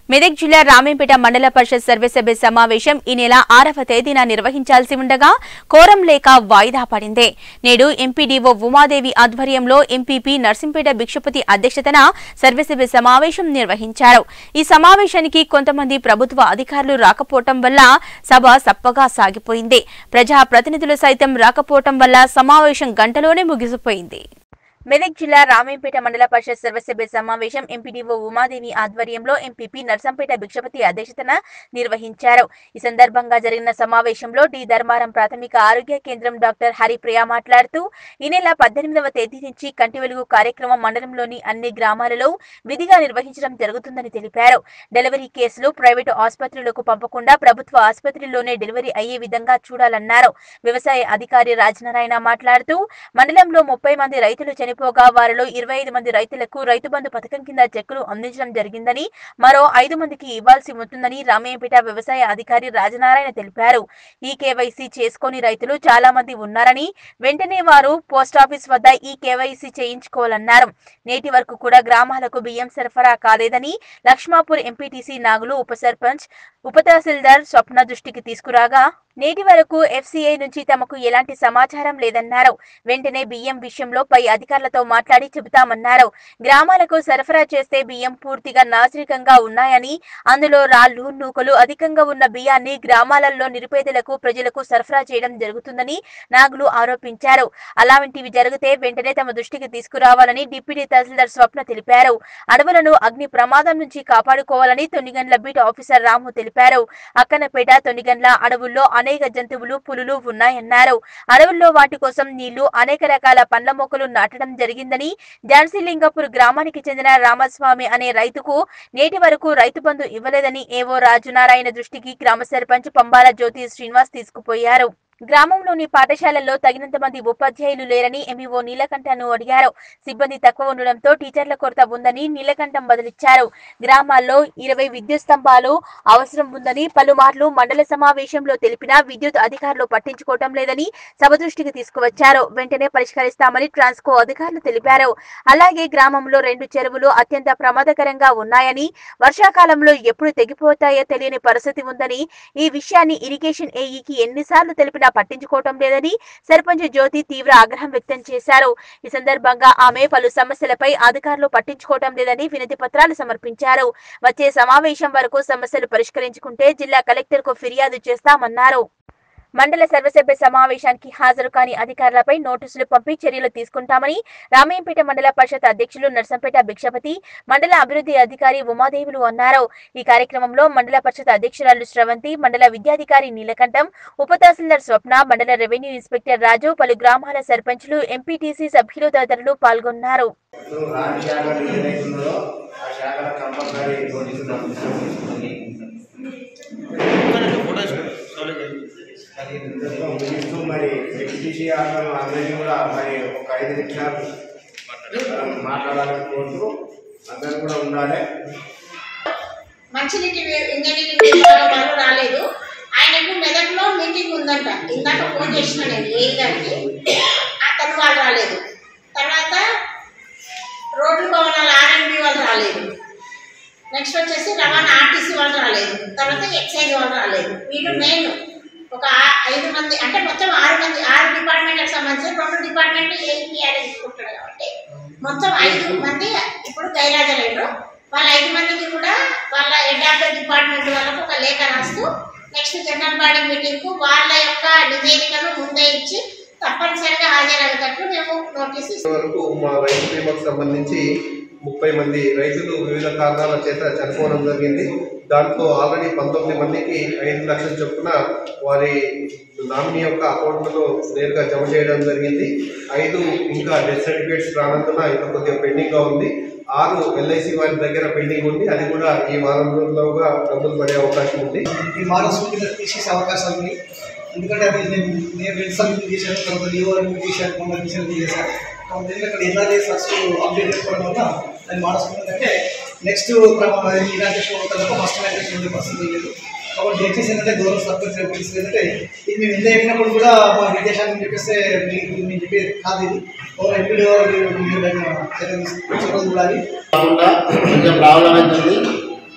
మెదక్ జిల్లా రామేంపేట మండల పరిషత్ సర్వసభ్య సమావేశం ఈ నెల ఆరవ తేదీన నిర్వహించాల్సి ఉండగా కోరం లేక వాయిదా పడింది నేడు ఎంపీడీఓ ఉమాదేవి ఆధ్వర్యంలో ఎంపీపీ నర్సింపేట భిక్షపతి అధ్యక్షతన సర్వసభ్య సమావేశం నిర్వహించారు ఈ సమావేశానికి కొంతమంది ప్రభుత్వ అధికారులు రాకపోవటం వల్ల సభ సప్పగా సాగిపోయింది ప్రజా ప్రతినిధులు సైతం రాకపోవటం వల్ల సమావేశం గంటలోనే ముగిసిపోయింది మెదక్ జిల్లా రామేంపేట మండల పరిషత్ సర్వసభ్య సమావేశం ఎంపీడీఓ ఉమాదేవి ఆధ్వర్యంలో ఎంపీపీ నర్సంపేట భిక్షపతి అధ్యక్షతన నిర్వహించారు ఈ సందర్భంగా జరిగిన సమావేశంలో డి ధర్మారం ప్రాథమిక ఆరోగ్య కేంద్రం డాక్టర్ హరిప్రియ మాట్లాడుతూ ఈ నెల పద్దెనిమిదవ తేదీ నుంచి కంటి వెలుగు కార్యక్రమం మండలంలోని అన్ని గ్రామాలలో విధిగా నిర్వహించడం జరుగుతుందని తెలిపారు డెలివరీ కేసులు ప్రైవేటు ఆసుపత్రులకు పంపకుండా ప్రభుత్వ ఆసుపత్రిలోనే డెలివరీ అయ్యే విధంగా చూడాలన్నారు వ్యవసాయ అధికారి రాజనారాయణ మాట్లాడుతూ మండలంలో ముప్పై మంది రైతులు చనిపోగా వారిలో ఇరవై ఐదు మంది రైతులకు రైతు బంధు పథకం కింద చెక్కులు అందించడం జరిగిందని మరో ఐదు మందికి ఇవ్వాల్సి ఉంటుందని రామయ్యపేట వ్యవసాయ అధికారి రాజనారాయణ తెలిపారు ఈ కేవైసీ చేసుకొని రైతులు చాలా మంది ఉన్నారని వెంటనే వారు పోస్టాఫీస్ వద్ద ఈ కేవైసీ చేయించుకోవాలన్నారు నేటి వరకు కూడా గ్రామాలకు బియ్యం సరఫరా కాలేదని లక్ష్మాపూర్ ఎంపీటీసీ నాగులు ఉప సర్పంచ్ ఉప తహసీల్దార్ స్వప్న దృష్టికి తీసుకురాగా నేటి వరకు ఎఫ్సీఐ నుంచి తమకు ఎలాంటి సమాచారం లేదన్నారు వెంటనే బియ్యం విషయంలో పై అధికారులతో మాట్లాడి చెబుతామన్నారు గ్రామాలకు సరఫరా చేస్తే బియ్యం పూర్తిగా నాశనికంగా ఉన్నాయని అందులో రాళ్లు నూకలు అధికంగా ఉన్న బియ్యాన్ని గ్రామాలలో నిరుపేదలకు ప్రజలకు సరఫరా చేయడం జరుగుతుందని నాగులు ఆరోపించారు అలాంటివి జరిగితే వెంటనే తమ దృష్టికి తీసుకురావాలని డిప్యూటీ తహసీల్దార్ స్వప్న తెలిపారు అడవులను అగ్ని ప్రమాదం నుంచి కాపాడుకోవాలని తొన్నిగండ్ల బీట్ ఆఫీసర్ రాము తెలిపారు అక్కనపేట తొన్నిగండ్ల అడవుల్లో అనేక జంతువులు పులులు ఉన్నాయన్నారు అడవుల్లో వాటి కోసం నీళ్లు అనేక రకాల పండ్ల మొక్కలు నాటడం జరిగిందని ఝాన్సీలింగపూర్ గ్రామానికి చెందిన రామస్వామి అనే రైతుకు నేటి వరకు రైతు బంధు ఇవ్వలేదని ఏవో రాజునారాయణ దృష్టికి గ్రామ సర్పంచ్ పంబాల జ్యోతి శ్రీనివాస్ తీసుకుపోయారు గ్రామంలోని పాఠశాలల్లో తగినంత మంది ఉపాధ్యాయులు లేరని ఎంఈఓ నీలకంఠను అడిగారు సిబ్బంది తక్కువ ఉండడంతో టీచర్ల కొరత ఉందని నీలకంఠం బదులిచ్చారు గ్రామాల్లో ఇరవై విద్యుత్ స్తంభాలు అవసరం ఉందని పలుమార్లు మండల సమావేశంలో తెలిపినా విద్యుత్ అధికారులు పట్టించుకోవటం లేదని సభ దృష్టికి తీసుకువచ్చారు వెంటనే పరిష్కరిస్తామని ట్రాన్స్కో అధికారులు తెలిపారు అలాగే గ్రామంలో రెండు చెరువులు అత్యంత ప్రమాదకరంగా ఉన్నాయని వర్షాకాలంలో ఎప్పుడు తెగిపోతాయో తెలియని పరిస్థితి ఉందని ఈ విషయాన్ని ఇరిగేషన్ ఏఈకి ఎన్నిసార్లు తెలిపినా పట్టించుకోవటం లేదని సర్పంచ్ జ్యోతి తీవ్ర ఆగ్రహం వ్యక్తం చేశారు ఈ సందర్భంగా ఆమె పలు సమస్యలపై అధికారులు పట్టించుకోవటం లేదని వినతి పత్రాలు సమర్పించారు వచ్చే సమావేశం వరకు సమస్యలు పరిష్కరించుకుంటే జిల్లా కలెక్టర్ కు ఫిర్యాదు చేస్తామన్నారు మండల సర్వసభ్య సమావేశానికి హాజరు కాని అధికారులపై నోటీసులు పంపి చర్యలు తీసుకుంటామని రామయ్యంపేట మండల పరిషత్ అధ్యక్షులు నర్సంపేట భిక్షపతి మండల అభివృద్ధి అధికారి ఉమాదేవులు అన్నారు ఈ కార్యక్రమంలో మండల పరిషత్ అధ్యక్షురాలు శ్రవంతి మండల విద్యాధికారి నీలకంఠం ఉప తహసీల్దార్ స్వప్న మండల రెవెన్యూ ఇన్స్పెక్టర్ రాజు పలు గ్రామాల సర్పంచులు ఎంపీటీసీ సభ్యులు తదితరులు పాల్గొన్నారు ఇప్పుడు రాని శాఖలు ఏదైతుందో ఆ శాఖల కంపల్సరీ నోటీసులు పంపిస్తుంది అది ఇంతతో ముగిస్తూ మరి ఎక్స్టీసీ ఆటలు అందరినీ కూడా మరి ఒక ఐదు నిమిషాలు మనం మాట్లాడాలని కోరుతూ అందరూ కూడా ఉండాలి మంచినీటి వే- ఇంజనీరింగ్ విభాగం వాళ్ళు రాలేదు ఆయనకు మెదక్లో మీటింగ్ ఉందంట ఇందాక ఫోన్ చేసిన నేను ఏ గారికి అతను వాళ్ళు రాలేదు తర్వాత రోడ్లు భవనాల ఆర్ఎండ్బి వాళ్ళు రాలేదు నెక్స్ట్ వచ్చేసి రవాణా ఆర్టీసీ వాళ్ళు రాలేదు తర్వాత ఎక్సైజ్ వాళ్ళు రాలేదు వీళ్ళు మెయిన్ ఒక ఆ- ఐదు మంది అంటే మొత్తం ఆరు మంది ఆరు డిపార్ట్మెంట్లకు సంబంధించి రెండు డిపార్ట్మెంట్ ఏపీఆర్ తీసుకుంటాడు కాబట్టి మొత్తం ఐదు మంది ఇప్పుడు గైరాజలేరు వాళ్ళ ఐదు మందికి కూడా వాళ్ళ హెడ్ ఆఫ్ ద డిపార్ట్మెంట్ వాళ్ళకు ఒక లేఖ రాస్తూ నెక్స్ట్ జనరల్ బాడీ మీటింగ్కు వాళ్ళ యొక్క నివేదికను ముందే ఇచ్చి తప్పనిసరిగా హాజరయ్యేటట్లు మేము నోటీస్ ఇస్తాం వరకు మా రైతు బీమాకు సంబంధించి ముప్పై మంది రైతులు వివిధ కారణాల చేత చనిపోవడం జరిగింది దాంట్లో ఆల్రెడీ పంతొమ్మిది మందికి ఐదు లక్షల చొప్పున వారి నామినీ యొక్క అకౌంట్లో నేరుగా జమ చేయడం జరిగింది ఐదు ఇంకా డెత్ సర్టిఫికేట్స్ రానందున ఇంకా కొద్దిగా పెండింగ్గా ఉంది ఆరు ఎల్ఐసి వారి దగ్గర పెండింగ్ ఉంది అది కూడా ఈ వారం రోజుల్లోగా డబ్బులు పడే అవకాశం ఉంది ఈ మానవ కింద తీసేసే అవకాశాలు ఉన్నాయి ఎందుకంటే అది నేను నేను రెండు సార్లు తీసాను తర్వాత లీవ్ అని తీసాను మొన్న తీసాను తీసేసాను కాబట్టి ఇక్కడ ఎన్ఆర్ఏ ఫస్ట్ అప్డేట్ చేసుకోవడం వల్ల అది మానవ అంటే నెక్స్ట్ ఇనాగ్రేషన్ అవుతారు ఫస్ట్ ఇనాగ్రేషన్ ఉండే పరిస్థితి లేదు కాబట్టి దయచేసి ఏంటంటే గౌరవ సర్పంచ్ ఎంపీస్ ఏంటంటే ఇది మేము ఎంత చెప్పినప్పుడు కూడా మా విదేశాలను చెప్పేస్తే మీకు మేము చెప్పేది కాదు ఇది గౌరవ ఎంపీ గారు మీరు దాన్ని చర్య తీసుకోవాలి కాకుండా కొంచెం ప్రాబ్లం అవుతుంది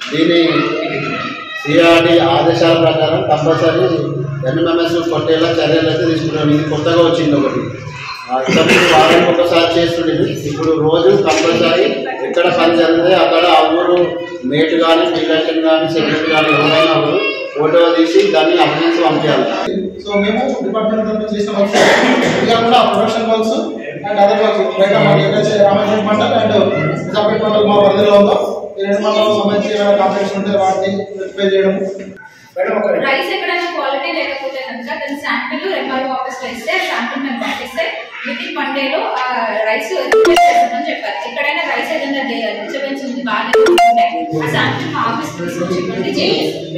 దీని సిఆర్డి ఆదేశాల ప్రకారం కంపల్సరీ ఎన్ఎంఎంఎస్ కొట్టేలా చర్యలు అయితే తీసుకున్నాం ఇది కొత్తగా వచ్చింది ఒకటి ఆ, ఇంతకుముందు వారానికి ఒకసారి చేస్తుండేది ఇప్పుడు రోజు కంపల్సరీ ఎక్కడ పని జరిగితే అక్కడ ఆ ఊరు మేట్ కానీ పిల్లలు కానీ సెక్రటరీ కానీ ఎవరైనా ఊరు ఫోటో తీసి దాన్ని అభినందించి పంపించాలి సో మేము డిపార్ట్మెంట్ తరఫున చేసిన వర్క్స్ ఇంకా కూడా production works and other works బయట మాకు ఏదైతే రామేశ్వరం మండల్ అండ్ నిజాంపేట మండల్ మా పరిధిలో ఉందో ఈ రెండు మండలం సంబంధించి ఏమైనా కాంప్లెక్స్ ఉంటే వాటిని వెరిఫై చేయడం మేడం ఒక రైస్ ఎక్కడైనా క్వాలిటీ లేకపోతే కనుక దాని శాంపిల్ ఎంఆర్ఓ ఆఫీస్ లో ఇస్తే శాంపిల్ మేము పంపిస్తే విత్ ఇన్ వన్ డేలో ఆ రైస్ చేస్తామని చెప్పారు ఎక్కడైనా రైస్ ఏదైనా డిస్టర్బెన్స్ ఉంది బాగా ఆ శాంపిల్ మా ఆఫీస్ తీసుకొచ్చి ఇవ్వండి చేసి